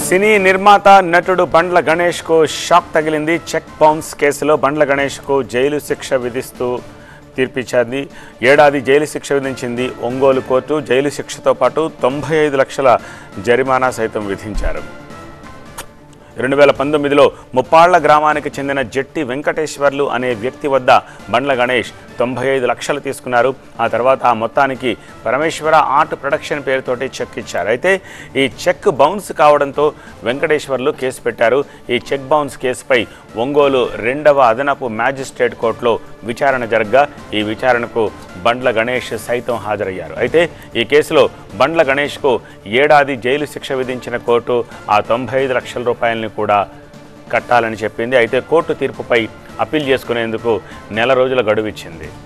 సినీ నిర్మాత నటుడు బండ్ల గణేష్కు షాక్ తగిలింది చెక్ బౌన్స్ కేసులో బండ్ల గణేష్కు జైలు శిక్ష విధిస్తూ తీర్పిచ్చింది ఏడాది జైలు శిక్ష విధించింది ఒంగోలు కోర్టు జైలు శిక్షతో పాటు తొంభై ఐదు లక్షల జరిమానా సైతం విధించారు రెండు వేల పంతొమ్మిదిలో ముప్పాళ్ల గ్రామానికి చెందిన జట్టి వెంకటేశ్వర్లు అనే వ్యక్తి వద్ద బండ్ల గణేష్ తొంభై ఐదు లక్షలు తీసుకున్నారు ఆ తర్వాత ఆ మొత్తానికి పరమేశ్వర ఆర్ట్ ప్రొడక్షన్ పేరుతోటి చెక్ ఇచ్చారు అయితే ఈ చెక్ బౌన్స్ కావడంతో వెంకటేశ్వర్లు కేసు పెట్టారు ఈ చెక్ బౌన్స్ కేసుపై ఒంగోలు రెండవ అదనపు మ్యాజిస్ట్రేట్ కోర్టులో విచారణ జరగ్గా ఈ విచారణకు బండ్ల గణేష్ సైతం హాజరయ్యారు అయితే ఈ కేసులో బండ్ల గణేష్కు ఏడాది జైలు శిక్ష విధించిన కోర్టు ఆ తొంభై ఐదు లక్షల రూపాయలని కూడా కట్టాలని చెప్పింది అయితే కోర్టు తీర్పుపై అప్పీల్ చేసుకునేందుకు నెల రోజుల గడువు ఇచ్చింది